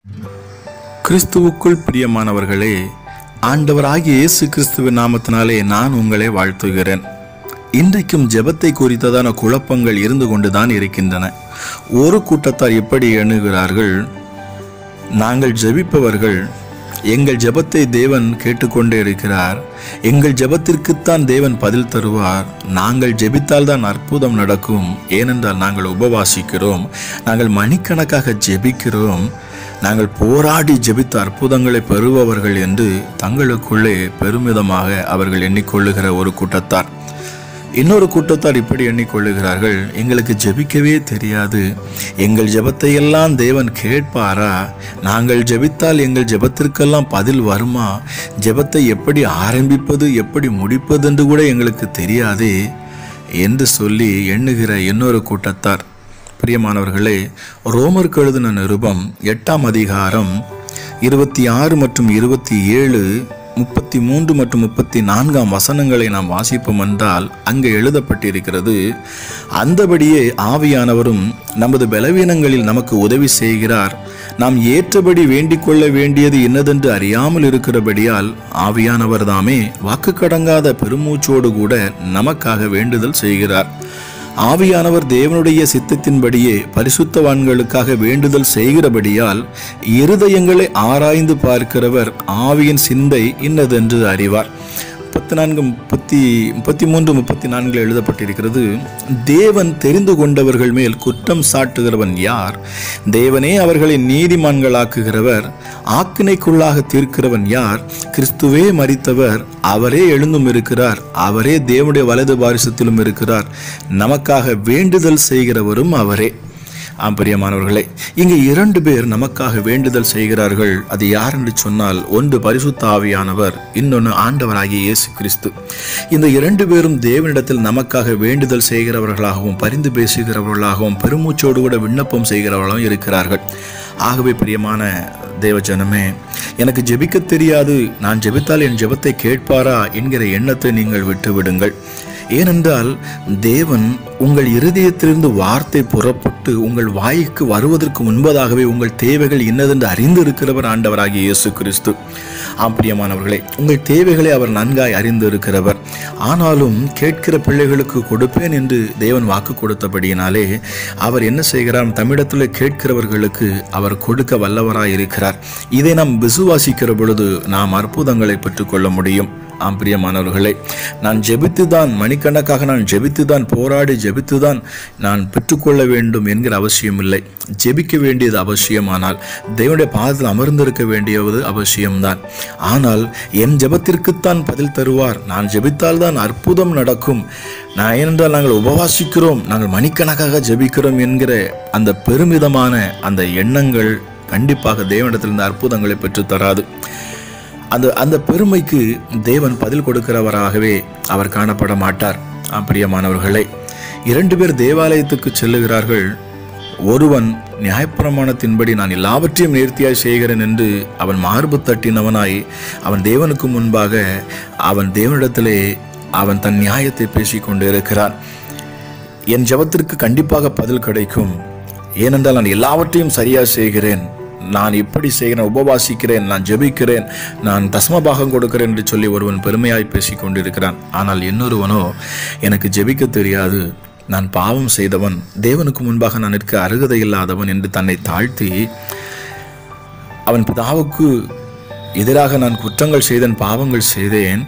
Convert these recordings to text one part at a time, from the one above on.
கிறிஸ்துவுக்குள் பிரியமானவர்களே ஆண்டவராகிய இயேசு கிறிஸ்துவின் நாமத்தினாலே நான் உங்களை வாழ்த்துகிறேன் இன்றைக்கும் ஜெபத்தை குறித்ததான குழப்பங்கள் இருந்து கொண்டுதான் இருக்கின்றன ஒரு கூட்டத்தார் எப்படி எண்ணுகிறார்கள் நாங்கள் ஜெபிப்பவர்கள் எங்கள் ஜெபத்தை தேவன் கேட்டுக்கொண்டே இருக்கிறார் எங்கள் ஜெபத்திற்குத்தான் தேவன் பதில் தருவார் நாங்கள் ஜெபித்தால் தான் அற்புதம் நடக்கும் ஏனென்றால் நாங்கள் உபவாசிக்கிறோம் நாங்கள் மணிக்கணக்காக ஜெபிக்கிறோம் நாங்கள் போராடி ஜெபித்த அற்புதங்களை பெறுபவர்கள் என்று தங்களுக்குள்ளே பெருமிதமாக அவர்கள் எண்ணிக்கொள்ளுகிற ஒரு கூட்டத்தார் இன்னொரு கூட்டத்தார் இப்படி எண்ணிக்கொள்ளுகிறார்கள் எங்களுக்கு ஜெபிக்கவே தெரியாது எங்கள் ஜெபத்தை எல்லாம் தேவன் கேட்பாரா நாங்கள் ஜெபித்தால் எங்கள் ஜெபத்திற்கெல்லாம் பதில் வருமா ஜெபத்தை எப்படி ஆரம்பிப்பது எப்படி முடிப்பது என்று கூட எங்களுக்கு தெரியாதே என்று சொல்லி எண்ணுகிற இன்னொரு கூட்டத்தார் பிரியமானவர்களே ரோமருக்கு எழுதின நிருபம் எட்டாம் அதிகாரம் இருபத்தி ஆறு மற்றும் இருபத்தி ஏழு முப்பத்தி மூன்று மற்றும் முப்பத்தி நான்காம் வசனங்களை நாம் வாசிப்போம் என்றால் அங்கே எழுதப்பட்டிருக்கிறது அந்தபடியே ஆவியானவரும் நமது பலவீனங்களில் நமக்கு உதவி செய்கிறார் நாம் ஏற்றபடி வேண்டிக் கொள்ள வேண்டியது என்னதென்று அறியாமல் இருக்கிறபடியால் ஆவியானவர் தாமே வாக்கு கடங்காத பெருமூச்சோடு கூட நமக்காக வேண்டுதல் செய்கிறார் ஆவியானவர் தேவனுடைய சித்தத்தின்படியே பரிசுத்தவான்களுக்காக வேண்டுதல் செய்கிறபடியால் இருதயங்களை ஆராய்ந்து பார்க்கிறவர் ஆவியின் சிந்தை இன்னதென்று அறிவார் முப்பத்தி நான்கு முப்பத்தி முப்பத்தி மூன்று முப்பத்தி நான்கில் எழுதப்பட்டிருக்கிறது தேவன் தெரிந்து கொண்டவர்கள் மேல் குற்றம் சாட்டுகிறவன் யார் தேவனே அவர்களை நீதிமான்களாக்குகிறவர் ஆக்கினைக்குள்ளாக தீர்க்கிறவன் யார் கிறிஸ்துவே மரித்தவர் அவரே எழுந்தும் இருக்கிறார் அவரே தேவனுடைய வலது பாரிசத்திலும் இருக்கிறார் நமக்காக வேண்டுதல் செய்கிறவரும் அவரே ஆம் பிரியமானவர்களே இங்கு இரண்டு பேர் நமக்காக வேண்டுதல் செய்கிறார்கள் அது யார் என்று சொன்னால் ஒன்று பரிசுத்த ஆவியானவர் இன்னொன்று ஆண்டவராகிய இயேசு கிறிஸ்து இந்த இரண்டு பேரும் தேவனிடத்தில் நமக்காக வேண்டுதல் செய்கிறவர்களாகவும் பரிந்து பேசுகிறவர்களாகவும் பெருமூச்சோடு கூட விண்ணப்பம் செய்கிறவர்களாகவும் இருக்கிறார்கள் ஆகவே பிரியமான தேவஜனமே எனக்கு ஜெபிக்க தெரியாது நான் ஜெபித்தால் என் ஜெபத்தை கேட்பாரா என்கிற எண்ணத்தை நீங்கள் விட்டுவிடுங்கள் ஏனென்றால் தேவன் உங்கள் இருதயத்திலிருந்து வார்த்தை புறப்பட்டு உங்கள் வாய்க்கு வருவதற்கு முன்பதாகவே உங்கள் தேவைகள் இன்னதென்று அறிந்து இருக்கிறவர் ஆண்டவராகிய இயேசு கிறிஸ்து ஆம் பிரியமானவர்களே உங்கள் தேவைகளை அவர் நன்காய் அறிந்து இருக்கிறவர் ஆனாலும் கேட்கிற பிள்ளைகளுக்கு கொடுப்பேன் என்று தேவன் வாக்கு கொடுத்தபடியினாலே அவர் என்ன செய்கிறார் தமிழத்தில் கேட்கிறவர்களுக்கு அவர் கொடுக்க வல்லவராய் இருக்கிறார் இதை நாம் விசுவாசிக்கிற பொழுது நாம் அற்புதங்களை பெற்றுக்கொள்ள முடியும் ஆம் பிரியமானவர்களே நான் ஜெபித்து தான் மணிக்கணக்காக நான் ஜெபித்து தான் போராடி ஜெபித்து தான் நான் பெற்றுக்கொள்ள வேண்டும் என்கிற அவசியம் இல்லை ஜெபிக்க வேண்டியது அவசியமானால் தேவனுடைய பாதத்தில் அமர்ந்திருக்க வேண்டியது அவசியம்தான் ஆனால் என் ஜெபத்திற்குத்தான் பதில் தருவார் நான் ஜெபித்தால் தான் அற்புதம் நடக்கும் நான் ஏனென்றால் நாங்கள் உபவாசிக்கிறோம் நாங்கள் மணிக்கணக்காக ஜெபிக்கிறோம் என்கிற அந்த பெருமிதமான அந்த எண்ணங்கள் கண்டிப்பாக தேவனிடத்திலிருந்து அற்புதங்களை பெற்றுத்தராது அந்த அந்த பெருமைக்கு தேவன் பதில் கொடுக்கிறவராகவே அவர் காணப்பட மாட்டார் ஆம் பிரியமானவர்களே இரண்டு பேர் தேவாலயத்துக்கு செல்லுகிறார்கள் ஒருவன் நியாயப்பிரமாணத்தின்படி நான் எல்லாவற்றையும் நேர்த்தியாய் செய்கிறேன் என்று அவன் மார்பு தட்டினவனாய் அவன் தேவனுக்கு முன்பாக அவன் தேவனிடத்திலே அவன் தன் நியாயத்தை பேசிக் கொண்டிருக்கிறான் என் ஜபத்திற்கு கண்டிப்பாக பதில் கிடைக்கும் ஏனென்றால் நான் எல்லாவற்றையும் சரியாக செய்கிறேன் நான் இப்படி செய்கிறேன் உபவாசிக்கிறேன் நான் ஜெபிக்கிறேன் நான் தசமபாகம் கொடுக்கிறேன் என்று சொல்லி ஒருவன் பெருமையாய் பேசிக் கொண்டிருக்கிறான் ஆனால் இன்னொருவனோ எனக்கு ஜெபிக்க தெரியாது நான் பாவம் செய்தவன் தேவனுக்கு முன்பாக நான் இருக்க அருகதை இல்லாதவன் என்று தன்னை தாழ்த்தி அவன் பிதாவுக்கு எதிராக நான் குற்றங்கள் செய்தேன் பாவங்கள் செய்தேன்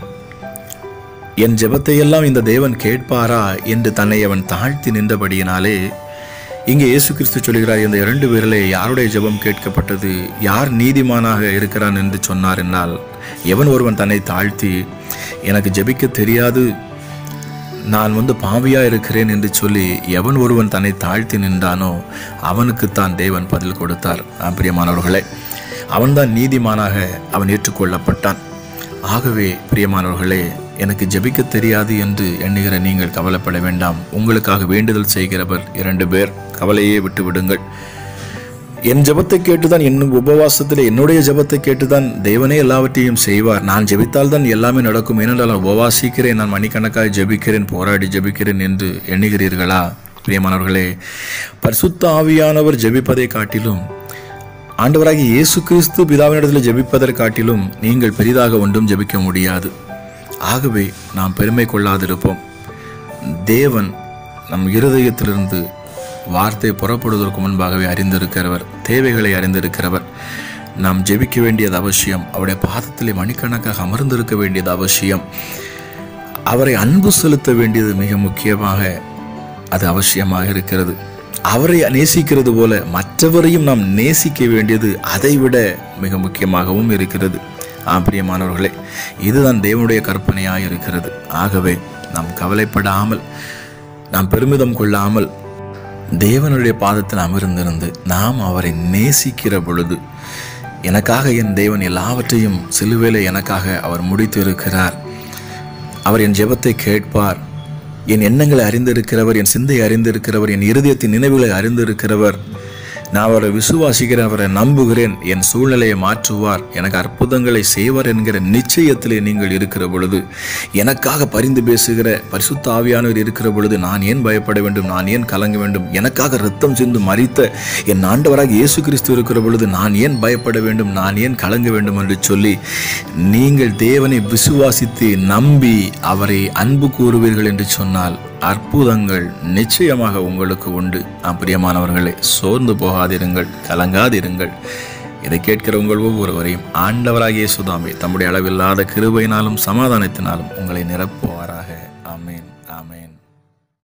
என் ஜெபத்தையெல்லாம் இந்த தேவன் கேட்பாரா என்று தன்னை அவன் தாழ்த்தி நின்றபடியினாலே இங்கே இயேசு கிறிஸ்து சொல்கிறார் இந்த இரண்டு பேரிலே யாருடைய ஜெபம் கேட்கப்பட்டது யார் நீதிமானாக இருக்கிறான் என்று சொன்னார் என்னால் எவன் ஒருவன் தன்னை தாழ்த்தி எனக்கு ஜெபிக்க தெரியாது நான் வந்து பாவியா இருக்கிறேன் என்று சொல்லி எவன் ஒருவன் தன்னை தாழ்த்தி நின்றானோ அவனுக்குத்தான் தேவன் பதில் கொடுத்தார் ஆம் பிரியமானவர்களே அவன்தான் நீதிமானாக அவன் ஏற்றுக்கொள்ளப்பட்டான் ஆகவே பிரியமானவர்களே எனக்கு ஜெபிக்க தெரியாது என்று எண்ணுகிற நீங்கள் கவலைப்பட வேண்டாம் உங்களுக்காக வேண்டுதல் செய்கிறவர் இரண்டு பேர் கவலையே விட்டு விடுங்கள் என் ஜெபத்தை கேட்டுதான் என் உபவாசத்தில் என்னுடைய ஜெபத்தை கேட்டுதான் தேவனே எல்லாவற்றையும் செய்வார் நான் ஜெபித்தால் தான் எல்லாமே நடக்கும் ஏனென்றால் நான் உபவாசிக்கிறேன் நான் மணிக்கணக்காக ஜெபிக்கிறேன் போராடி ஜெபிக்கிறேன் என்று எண்ணுகிறீர்களா பிரியமானவர்களே பரிசுத்த ஆவியானவர் ஜெபிப்பதை காட்டிலும் ஆண்டவராகிய இயேசு கிறிஸ்து பிதாவினிடத்தில் ஜெபிப்பதற்காட்டிலும் நீங்கள் பெரிதாக ஒன்றும் ஜெபிக்க முடியாது ஆகவே நாம் பெருமை கொள்ளாதிருப்போம் தேவன் நம் இருதயத்திலிருந்து வார்த்தை புறப்படுவதற்கு முன்பாகவே அறிந்திருக்கிறவர் தேவைகளை அறிந்திருக்கிறவர் நாம் ஜெபிக்க வேண்டியது அவசியம் அவருடைய பாதத்திலே மணிக்கணக்காக அமர்ந்திருக்க வேண்டியது அவசியம் அவரை அன்பு செலுத்த வேண்டியது மிக முக்கியமாக அது அவசியமாக இருக்கிறது அவரை நேசிக்கிறது போல மற்றவரையும் நாம் நேசிக்க வேண்டியது அதைவிட மிக முக்கியமாகவும் இருக்கிறது ஆம் பிரியமானவர்களே இதுதான் தேவனுடைய கற்பனையாக இருக்கிறது ஆகவே நாம் கவலைப்படாமல் நாம் பெருமிதம் கொள்ளாமல் தேவனுடைய பாதத்தில் அமர்ந்திருந்து நாம் அவரை நேசிக்கிற பொழுது எனக்காக என் தேவன் எல்லாவற்றையும் சிலுவையில் எனக்காக அவர் முடித்து இருக்கிறார் அவர் என் ஜெபத்தை கேட்பார் என் எண்ணங்களை அறிந்திருக்கிறவர் என் சிந்தையை அறிந்திருக்கிறவர் என் இருதயத்தின் நினைவுகளை அறிந்திருக்கிறவர் நான் அவரை விசுவாசிக்கிறேன் அவரை நம்புகிறேன் என் சூழ்நிலையை மாற்றுவார் எனக்கு அற்புதங்களை செய்வார் என்கிற நிச்சயத்திலே நீங்கள் இருக்கிற பொழுது எனக்காக பரிந்து பேசுகிற பரிசுத்த ஆவியானவர் இருக்கிற பொழுது நான் ஏன் பயப்பட வேண்டும் நான் ஏன் கலங்க வேண்டும் எனக்காக ரத்தம் சிந்து மறித்த என் ஆண்டவராக இயேசு கிறிஸ்து இருக்கிற பொழுது நான் ஏன் பயப்பட வேண்டும் நான் ஏன் கலங்க வேண்டும் என்று சொல்லி நீங்கள் தேவனை விசுவாசித்து நம்பி அவரை அன்பு கூறுவீர்கள் என்று சொன்னால் அற்புதங்கள் நிச்சயமாக உங்களுக்கு உண்டு பிரியமானவர்களே சோர்ந்து போகாதிருங்கள் கலங்காதிருங்கள் இதை கேட்கிற உங்கள் ஒவ்வொருவரையும் ஆண்டவராகிய சுதாமி தம்முடைய அளவில்லாத கிருபையினாலும் சமாதானத்தினாலும் உங்களை நிரப்புவாரா